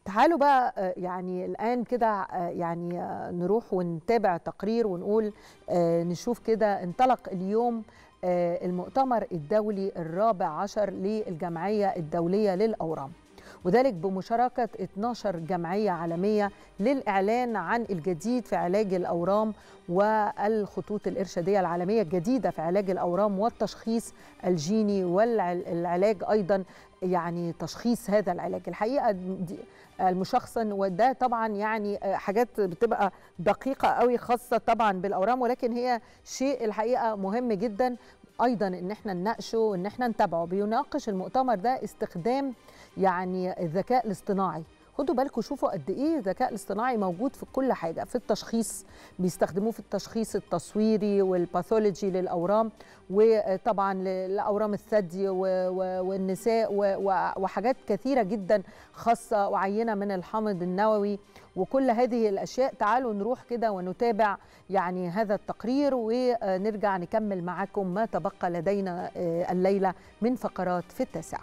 تعالوا بقى آه، يعني الآن كده آه، يعني آه، نروح ونتابع تقرير ونقول آه، نشوف كده انطلق اليوم آه، المؤتمر الدولي الرابع عشر للجمعية الدولية للأورام وذلك بمشاركة 12 جمعية عالمية للإعلان عن الجديد في علاج الأورام والخطوط الإرشادية العالمية الجديدة في علاج الأورام والتشخيص الجيني والعلاج أيضا يعني تشخيص هذا العلاج الحقيقة دي المشخصن وده طبعا يعني حاجات بتبقى دقيقة قوي خاصة طبعا بالأورام ولكن هي شيء الحقيقة مهم جدا ايضا ان احنا نناقشه وان احنا نتابعه بيناقش المؤتمر ده استخدام يعني الذكاء الاصطناعي خدوا بالكم شوفوا قد ايه الذكاء الاصطناعي موجود في كل حاجه في التشخيص بيستخدموه في التشخيص التصويري والباثولوجي للاورام وطبعا لاورام الثدي و- و- والنساء و- و- وحاجات كثيره جدا خاصه وعينه من الحمض النووي وكل هذه الاشياء تعالوا نروح كده ونتابع يعني هذا التقرير ونرجع نكمل معكم ما تبقى لدينا آه، الليله من فقرات في التاسعه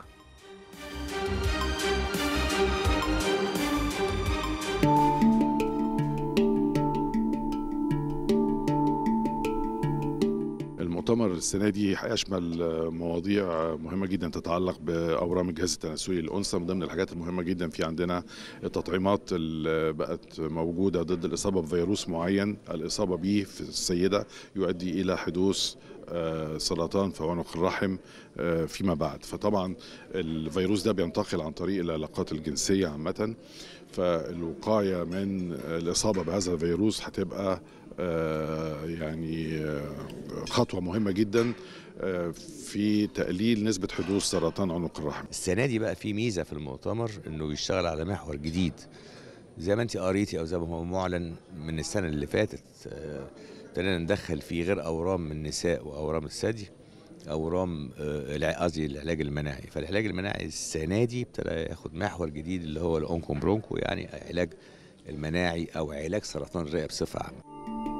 المؤتمر السنه دي هيشمل مواضيع مهمه جدا تتعلق باورام الجهاز التناسلي للانثى من ضمن الحاجات المهمه جدا في عندنا التطعيمات اللي بقت موجوده ضد الاصابه بفيروس معين الاصابه به في السيده يؤدي الى حدوث آه، سرطان في عنق الرحم آه، فيما بعد فطبعا الفيروس ده بينتقل عن طريق العلاقات الجنسيه عامه فالوقايه من الاصابه بهذا الفيروس هتبقى آه، يعني آه، خطوه مهمه جدا آه، في تقليل نسبه حدوث سرطان عنق الرحم السنه دي بقى في ميزه في المؤتمر انه يشتغل على محور جديد زي ما انت قريتي او زي ما هو معلن من السنه اللي فاتت آه، ابتدينا ندخل فيه غير اورام من النساء واورام الثدي اورام آه، الع- قصدي العلاج المناعي فالعلاج المناعي السنه دي ابتدى ياخد محور جديد اللي هو الاونكوم برونكو يعني علاج المناعي او علاج سرطان الرئه بصفه عامه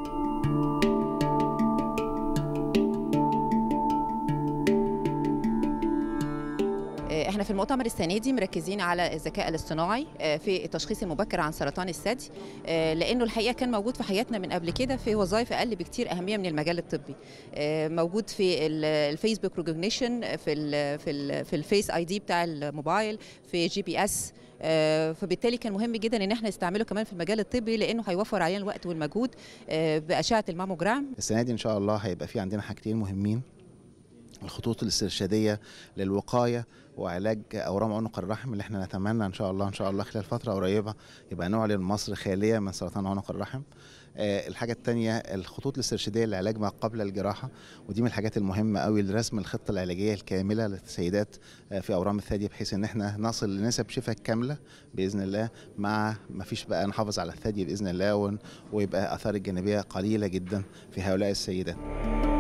احنا في المؤتمر السنه دي مركزين على الذكاء الاصطناعي آه، في التشخيص المبكر عن سرطان الثدي آه، لانه الحقيقه كان موجود في حياتنا من قبل كده في وظائف اقل بكتير اهميه من المجال الطبي آه، موجود في ال- الفيسبوك ريكوجنيشن في ال في ال في الفيس اي دي بتاع الموبايل في جي بي اس آه، فبالتالي كان مهم جدا ان احنا نستعمله كمان في المجال الطبي لانه هيوفر علينا الوقت والمجهود آه، باشعه الماموجرام السنه دي ان شاء الله هيبقى في عندنا حاجتين مهمين الخطوط الاسترشاديه للوقايه وعلاج اورام عنق الرحم اللي احنا نتمنى ان شاء الله ان شاء الله خلال فتره قريبه يبقى نعلن مصر خاليه من سرطان عنق الرحم آه، الحاجه الثانيه الخطوط الاسترشاديه للعلاج ما قبل الجراحه ودي من الحاجات المهمه قوي لرسم الخطه العلاجيه الكامله للسيدات آه، في اورام الثدي بحيث ان احنا نصل لنسب شفاء كامله باذن الله مع ما فيش بقى نحافظ على الثدي باذن الله ون- ويبقى اثار الجانبيه قليله جدا في هؤلاء السيدات